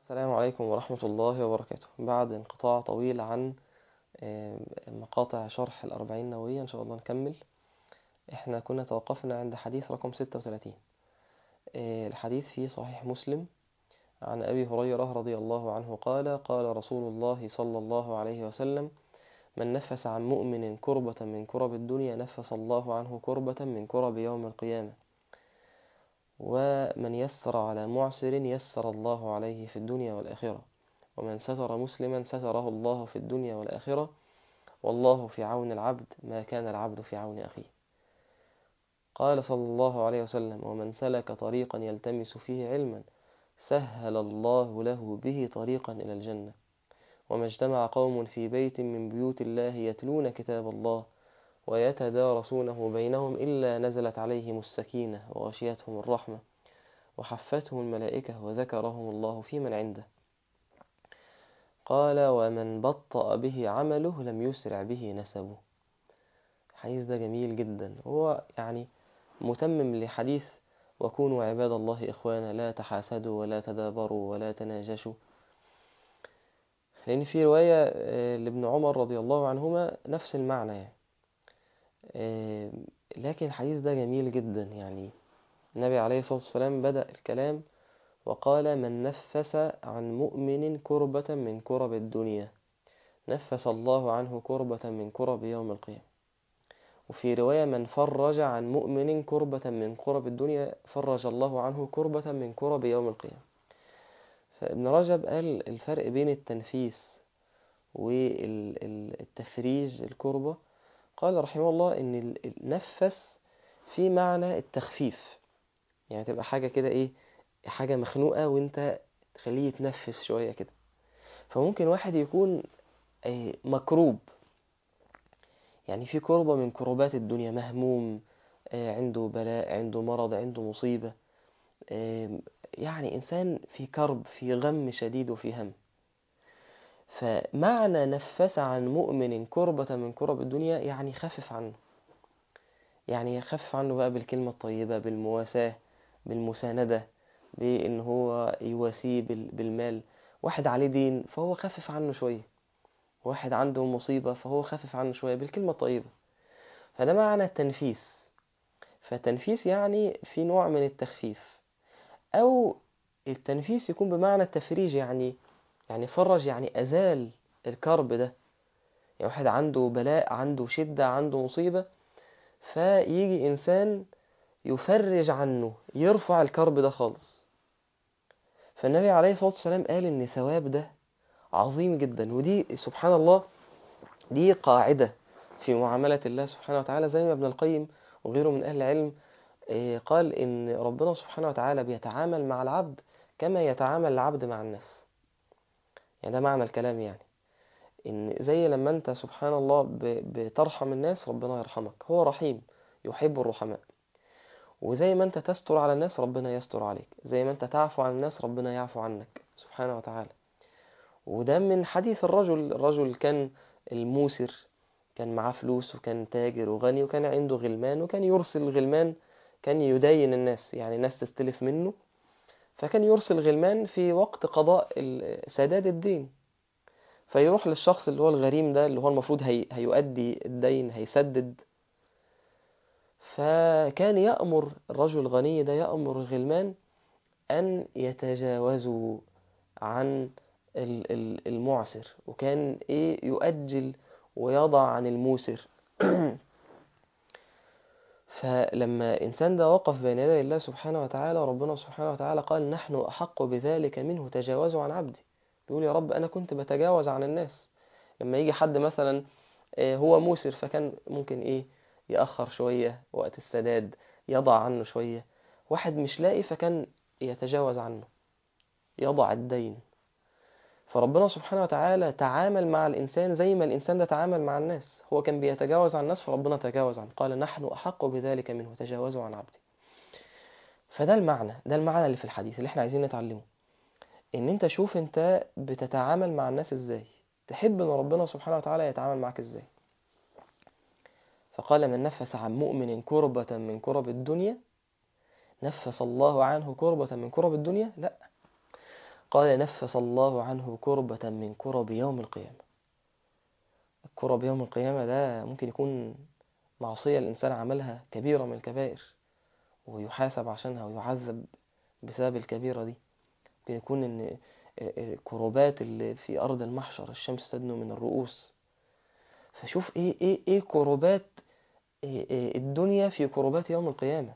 السلام عليكم ورحمة الله وبركاته بعد انقطاع طويل عن آه، مقاطع شرح الأربعين النووية إن شاء الله نكمل إحنا كنا توقفنا عند حديث رقم 36 آه، الحديث في صحيح مسلم عن أبي هريرة رضي الله عنه قال قال رسول الله صلى الله عليه وسلم من نفس عن مؤمن كربة من كرب الدنيا نفس الله عنه كربة من كرب يوم القيامة ومن يسر على معسر يسر الله عليه في الدنيا والآخرة ومن ستر مسلما ستره الله في الدنيا والآخرة والله في عون العبد ما كان العبد في عون أخيه قال صلى الله عليه وسلم ومن سلك طريقا يلتمس فيه علما سهل الله له به طريقا إلى الجنة وما اجتمع قوم في بيت من بيوت الله يتلون كتاب الله ويتدارسونه بينهم إلا نزلت عليهم السكينة وغشيتهم الرحمة وحفتهم الملائكة وذكرهم الله في من عنده قال ومن بطأ به عمله لم يسرع به نسبه الحديث ده جميل جدا هو يعني متمم لحديث وكونوا عباد الله إخوانا لا تحاسدوا ولا تدابروا ولا تناجشوا لأن في رواية آه، لابن عمر رضي الله عنهما نفس المعنى يعني آه، لكن الحديث ده جميل جدا يعني النبي عليه الصلاة والسلام بدأ الكلام وقال من نفس عن مؤمن كربة من كرب الدنيا نفس الله عنه كربة من كرب يوم القيامة وفي رواية من فرج عن مؤمن كربة من كرب الدنيا فرج الله عنه كربة من كرب يوم القيامة فابن رجب قال الفرق بين التنفيس والتفريج الكربة قال رحمه الله ان ال- النفس في معنى التخفيف يعني تبقى حاجة كده ايه حاجة مخنوقة وانت تخليه يتنفس شوية كده فممكن واحد يكون آه، مكروب يعني في كربة من كربات الدنيا مهموم آه، عنده بلاء عنده مرض عنده مصيبة آه، يعني إنسان في كرب في غم شديد وفي هم فمعنى نفس عن مؤمن كربة من كرب الدنيا يعني خفف عنه يعني يخفف عنه بقى بالكلمة الطيبة بالمواساة بالمساندة بإن هو يواسيه بال- بالمال واحد عليه دين فهو خفف عنه شوية واحد عنده مصيبة فهو خفف عنه شوية بالكلمة الطيبة فده معنى التنفيس فالتنفيس يعني في نوع من التخفيف أو التنفيس يكون بمعنى التفريج يعني يعني فرج يعني أزال الكرب ده يعني واحد عنده بلاء عنده شدة عنده مصيبة فيجي إنسان يفرج عنه يرفع الكرب ده خالص فالنبي عليه الصلاة والسلام قال إن ثواب ده عظيم جدا ودي سبحان الله دي قاعدة في معاملة الله سبحانه وتعالى زي ما ابن القيم وغيره من أهل العلم آه، قال إن ربنا سبحانه وتعالى بيتعامل مع العبد كما يتعامل العبد مع الناس يعني ده معنى الكلام يعني إن زي لما أنت سبحان الله ب- بترحم الناس ربنا يرحمك هو رحيم يحب الرحماء وزي ما أنت تستر على الناس ربنا يستر عليك زي ما أنت تعفو عن الناس ربنا يعفو عنك سبحانه وتعالى وده من حديث الرجل الرجل كان الموسر كان معاه فلوس وكان تاجر وغني وكان عنده غلمان وكان يرسل غلمان كان يدين الناس يعني ناس تستلف منه فكان يرسل غلمان في وقت قضاء ال- سداد الدين فيروح للشخص اللي هو الغريم ده اللي هو المفروض هي هيؤدي الدين هيسدد فكان يأمر الرجل الغني ده يأمر الغلمان أن يتجاوزوا عن ال- ال- المعسر وكان إيه يؤجل ويضع عن الموسر فلما الإنسان ده وقف بين يدي الله سبحانه وتعالى ربنا سبحانه وتعالى قال نحن أحق بذلك منه تجاوزوا عن عبدي بيقول يا رب أنا كنت بتجاوز عن الناس لما يجي حد مثلا آه، هو موسر فكان ممكن إيه يأخر شوية وقت السداد يضع عنه شوية واحد مش لاقي فكان يتجاوز عنه يضع الدين فربنا سبحانه وتعالى تعامل مع الإنسان زي ما الإنسان ده تعامل مع الناس هو كان بيتجاوز عن الناس فربنا تجاوز عنه قال نحن أحق بذلك منه تجاوزوا عن عبدي فده المعنى ده المعنى اللي في الحديث اللي احنا عايزين نتعلمه ان انت شوف انت بتتعامل مع الناس ازاي تحب ان ربنا سبحانه وتعالى يتعامل معك ازاي فقال من نفس عن مؤمن كربة من كرب الدنيا نفس الله عنه كربة من كرب الدنيا لا قال نفس الله عنه كربة من كرب يوم القيامة الكرب يوم القيامة ده ممكن يكون معصية الإنسان عملها كبيرة من الكبائر ويحاسب عشانها ويعذب بسبب الكبيرة دي ممكن يكون إن الكروبات اللي في أرض المحشر الشمس تدنو من الرؤوس فشوف إيه إيه إيه كروبات إيه إيه الدنيا في كروبات يوم القيامة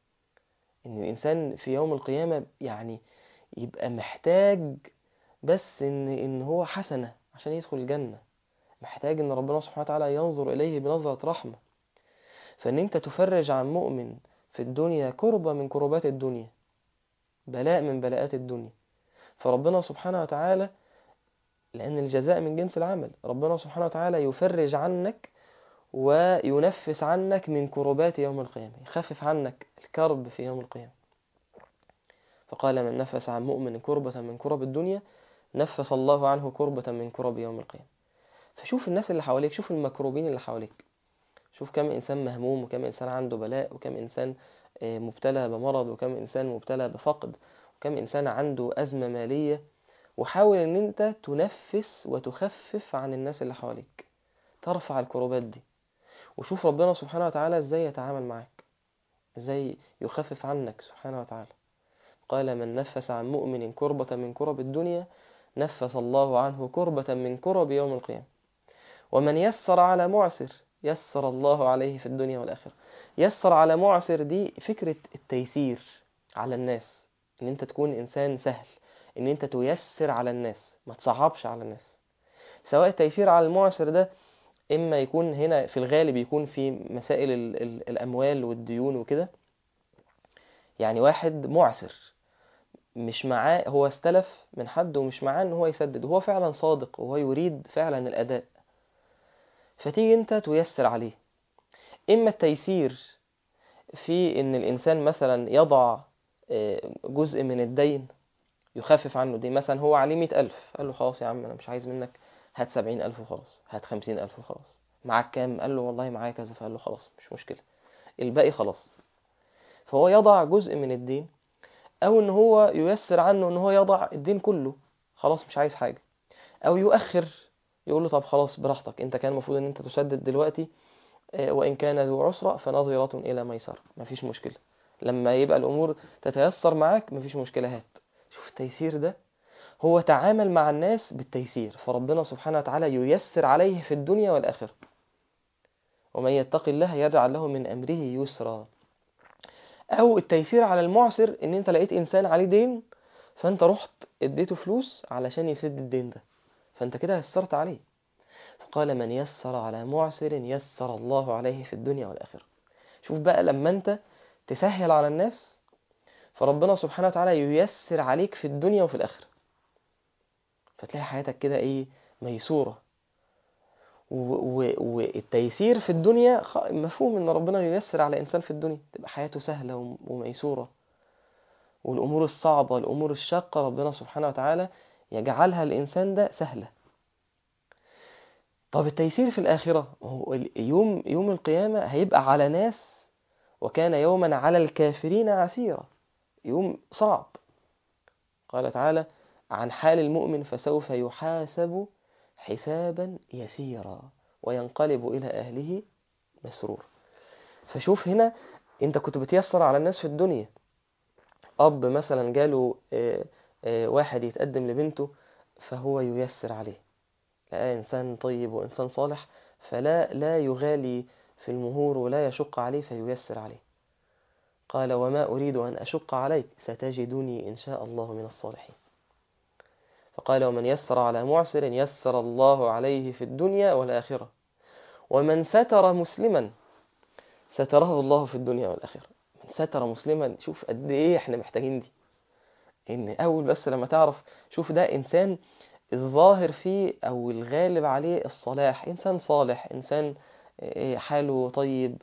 إن الإنسان في يوم القيامة يعني يبقى محتاج بس إن إن هو حسنة عشان يدخل الجنة محتاج إن ربنا سبحانه وتعالى ينظر إليه بنظرة رحمة فإن أنت تفرج عن مؤمن في الدنيا كربة من كربات الدنيا بلاء من بلاءات الدنيا فربنا سبحانه وتعالى لأن الجزاء من جنس العمل ربنا سبحانه وتعالى يفرج عنك وينفس عنك من كربات يوم القيامة يخفف عنك الكرب في يوم القيامة فقال من نفس عن مؤمن كربة من كرب الدنيا نفس الله عنه كربة من كرب يوم القيامة فشوف الناس اللي حواليك شوف المكروبين اللي حواليك شوف كم إنسان مهموم وكم إنسان عنده بلاء وكم إنسان مبتلى بمرض وكم إنسان مبتلى بفقد وكم إنسان عنده أزمة مالية وحاول إن أنت تنفس وتخفف عن الناس اللي حواليك ترفع الكروبات دي وشوف ربنا سبحانه وتعالى إزاي يتعامل معك إزاي يخفف عنك سبحانه وتعالى قال من نفس عن مؤمن كربة من كرب الدنيا نفس الله عنه كربة من كرب يوم القيامة ومن يسر على معسر يسر الله عليه في الدنيا والآخرة يسر على معسر دي فكرة التيسير على الناس ان انت تكون انسان سهل ان انت تيسر على الناس ما تصعبش على الناس سواء التيسير على المعسر ده اما يكون هنا في الغالب يكون في مسائل ال ال الاموال والديون وكده يعني واحد معسر مش معاه هو استلف من حد ومش معاه ان هو يسدد وهو فعلا صادق وهو يريد فعلا الاداء فتيجي انت تيسر عليه اما التيسير في ان الانسان مثلا يضع جزء من الدين يخفف عنه دي مثلا هو عليه مئة ألف قال له خلاص يا عم أنا مش عايز منك هات سبعين ألف وخلاص هات خمسين ألف وخلاص معاك كام قال له والله معايا كذا فقال له خلاص مش مشكلة الباقي خلاص فهو يضع جزء من الدين أو إن هو ييسر عنه إن هو يضع الدين كله خلاص مش عايز حاجة أو يؤخر يقول له طب خلاص براحتك أنت كان المفروض إن أنت تسدد دلوقتي وإن كان ذو عسرة فنظرة إلى ميسرة مفيش مشكلة لما يبقى الأمور تتيسر معاك مفيش مشكلة هات شوف التيسير ده هو تعامل مع الناس بالتيسير فربنا سبحانه وتعالى ييسر عليه في الدنيا والآخرة ومن يتق الله يجعل له من أمره يسرا أو التيسير على المعسر إن أنت لقيت إنسان عليه دين فأنت رحت اديته فلوس علشان يسد الدين ده فأنت كده يسرت عليه فقال من يسر على معسر يسر الله عليه في الدنيا والآخرة شوف بقى لما أنت تسهل على الناس فربنا سبحانه وتعالى ييسر عليك في الدنيا وفي الآخرة فتلاقي حياتك كده ايه ميسورة والتيسير في الدنيا مفهوم ان ربنا ييسر على انسان في الدنيا تبقى حياته سهلة وميسورة والامور الصعبة الامور الشاقة ربنا سبحانه وتعالى يجعلها الانسان ده سهلة طب التيسير في الآخرة هو يوم يوم القيامة هيبقى على ناس وكان يوما على الكافرين عسيرا يوم صعب قال تعالى عن حال المؤمن فسوف يحاسب حسابا يسيرا وينقلب إلى أهله مسرور فشوف هنا انت كنت بتيسر على الناس في الدنيا أب مثلا جاله واحد يتقدم لبنته فهو ييسر عليه لقى إنسان طيب وإنسان صالح فلا لا يغالي في المهور ولا يشق عليه فييسر عليه قال وما أريد أن أشق عليك ستجدني إن شاء الله من الصالحين فقال ومن يسر على معسر يسر الله عليه في الدنيا والآخرة ومن ستر مسلما ستره الله في الدنيا والآخرة من ستر مسلما شوف قد إيه إحنا محتاجين دي إن أول بس لما تعرف شوف ده إنسان الظاهر فيه أو الغالب عليه الصلاح إنسان صالح إنسان حاله طيب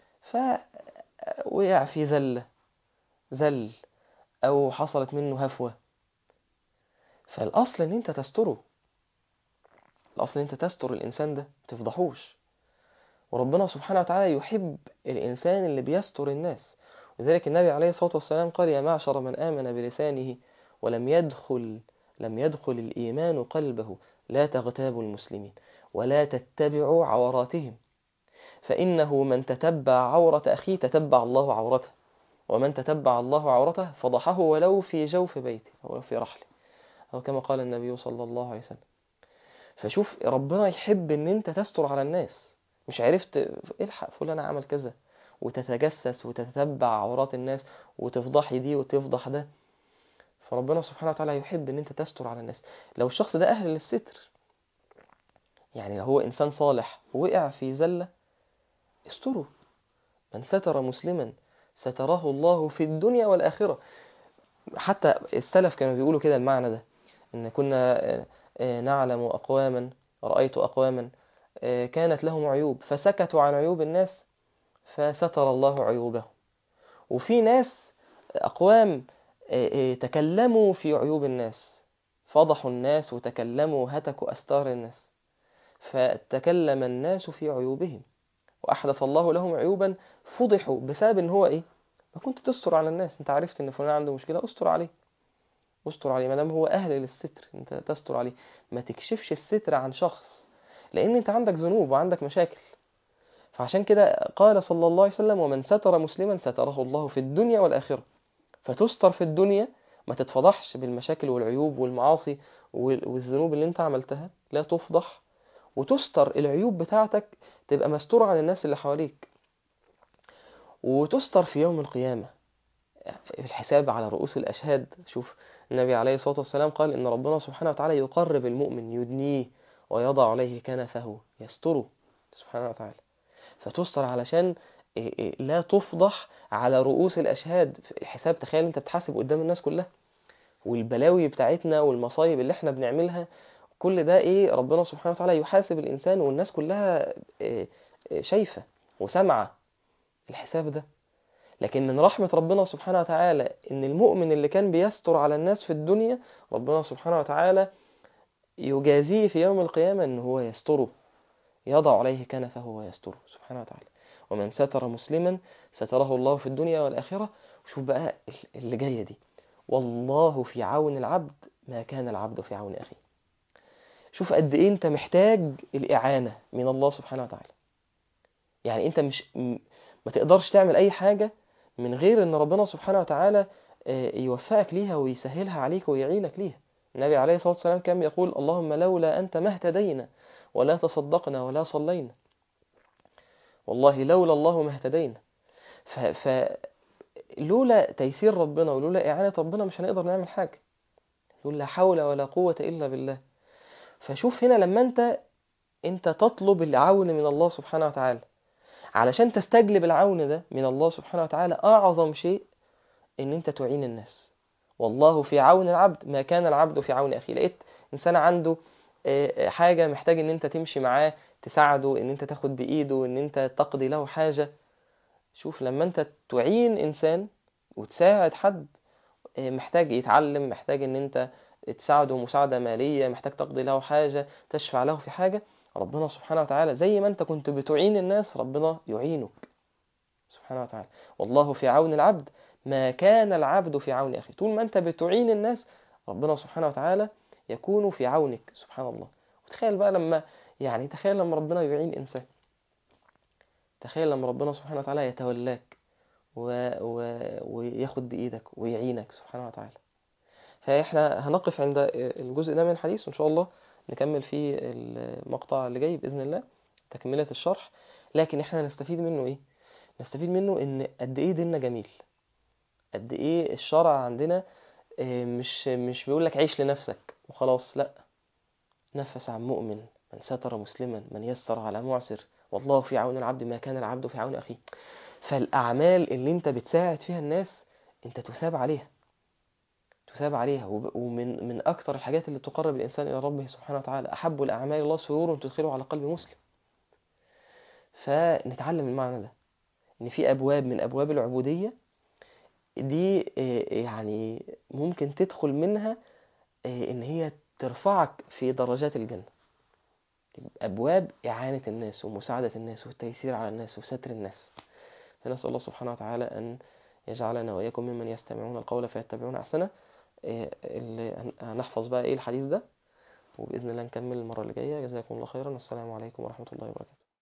فوقع في ذلة ذل أو حصلت منه هفوة فالأصل إن أنت تستره الأصل إن أنت تستر الإنسان ده تفضحوش وربنا سبحانه وتعالى يحب الإنسان اللي بيستر الناس لذلك النبي عليه الصلاة والسلام قال يا معشر من آمن بلسانه ولم يدخل لم يدخل الإيمان قلبه لا تغتابوا المسلمين ولا تتبعوا عوراتهم فإنه من تتبع عورة أخيه تتبع الله عورته ومن تتبع الله عورته فضحه ولو في جوف بيته أو في رحله أو كما قال النبي صلى الله عليه وسلم فشوف ربنا يحب ان انت تستر على الناس مش عرفت الحق فلان عمل كذا وتتجسس وتتبع عورات الناس وتفضحي دي وتفضح ده فربنا سبحانه وتعالى يحب ان انت تستر على الناس لو الشخص ده اهل للستر يعني لو هو انسان صالح ووقع في زلة استره من ستر مسلما ستره الله في الدنيا والآخرة حتى السلف كانوا بيقولوا كده المعنى ده ان كنا نعلم أقواما رأيت أقواما كانت لهم عيوب فسكتوا عن عيوب الناس فستر الله عيوبهم وفي ناس أقوام تكلموا في عيوب الناس فضحوا الناس وتكلموا هتكوا أستار الناس فتكلم الناس في عيوبهم وأحدث الله لهم عيوبا فضحوا بسبب ان هو ايه ما كنت تستر على الناس انت عرفت ان فلان عنده مشكلة استر عليه استر عليه ما دام هو اهل للستر انت تستر عليه ما تكشفش الستر عن شخص لان انت عندك ذنوب وعندك مشاكل فعشان كده قال صلى الله عليه وسلم ومن ستر مسلما ستره الله في الدنيا والآخرة فتستر في الدنيا ما تتفضحش بالمشاكل والعيوب والمعاصي والذنوب اللي انت عملتها لا تفضح وتستر العيوب بتاعتك تبقى مستورة عن الناس اللي حواليك وتستر في يوم القيامة في الحساب على رؤوس الأشهاد شوف النبي عليه الصلاة والسلام قال إن ربنا سبحانه وتعالى يقرب المؤمن يدنيه ويضع عليه كنفه يستره سبحانه وتعالى فتستر علشان لا تفضح على رؤوس الأشهاد الحساب تخيل أنت بتحاسب قدام الناس كلها والبلاوي بتاعتنا والمصايب اللي احنا بنعملها كل ده ايه ربنا سبحانه وتعالى يحاسب الإنسان والناس كلها شايفة وسامعة الحساب ده لكن من رحمة ربنا سبحانه وتعالى ان المؤمن اللي كان بيستر على الناس في الدنيا ربنا سبحانه وتعالى يجازيه في يوم القيامة ان هو يستره يضع عليه كنفه ويستره سبحانه وتعالى ومن ستر مسلما ستره الله في الدنيا والآخرة وشوف بقى اللي جاية دي والله في عون العبد ما كان العبد في عون أخيه شوف قد إيه أنت محتاج الإعانة من الله سبحانه وتعالى يعني أنت مش ما تقدرش تعمل أي حاجة من غير أن ربنا سبحانه وتعالى يوفقك ليها ويسهلها عليك ويعينك ليها النبي عليه الصلاة والسلام كان يقول اللهم لولا أنت ما اهتدينا ولا تصدقنا ولا صلينا والله لولا الله ما اهتدينا ف... ف... لولا تيسير ربنا ولولا إعانة ربنا مش هنقدر نعمل حاجة يقول لا حول ولا قوة إلا بالله فشوف هنا لما أنت أنت تطلب العون من الله سبحانه وتعالى علشان تستجلب العون ده من الله سبحانه وتعالى أعظم شيء إن أنت تعين الناس والله في عون العبد ما كان العبد في عون أخيه لقيت إنسان عنده حاجة محتاج إن أنت تمشي معاه تساعده إن أنت تاخد بإيده إن أنت تقضي له حاجة شوف لما أنت تعين إنسان وتساعد حد محتاج يتعلم محتاج إن أنت تساعده مساعدة مالية محتاج تقضي له حاجة تشفع له في حاجة ربنا سبحانه وتعالى زي ما أنت كنت بتعين الناس ربنا يعينك سبحانه وتعالى والله في عون العبد ما كان العبد في عون أخيه طول ما أنت بتعين الناس ربنا سبحانه وتعالى يكون في عونك سبحان الله وتخيل بقى لما يعني تخيل لما ربنا يعين إنسان تخيل لما ربنا سبحانه وتعالى يتولاك و... و... وياخد بإيدك ويعينك سبحانه وتعالى فإحنا هنقف عند الجزء ده من الحديث وإن شاء الله نكمل فيه المقطع اللي جاي بإذن الله تكملة الشرح لكن إحنا نستفيد منه إيه؟ نستفيد منه إن قد إيه ديننا جميل قد إيه الشرع عندنا مش مش بيقول لك عيش لنفسك وخلاص لا نفس عن مؤمن من ستر مسلما من يسر على معسر والله في عون العبد ما كان العبد في عون أخيه فالأعمال اللي انت بتساعد فيها الناس انت تثاب عليها تثاب عليها ومن من أكثر الحاجات اللي تقرب الإنسان إلى ربه سبحانه وتعالى أحب الأعمال الله سرور تدخله على قلب مسلم فنتعلم المعنى ده إن في أبواب من أبواب العبودية دي يعني ممكن تدخل منها إن هي ترفعك في درجات الجنة أبواب إعانة الناس ومساعدة الناس والتيسير على الناس وستر الناس فنسأل الله سبحانه وتعالى أن يجعلنا وإياكم ممن يستمعون القول فيتبعون أحسنه إيه اللي هن- هنحفظ بقى ايه الحديث ده وبإذن الله نكمل المرة اللي جاية جزاكم الله خيرا السلام عليكم ورحمة الله وبركاته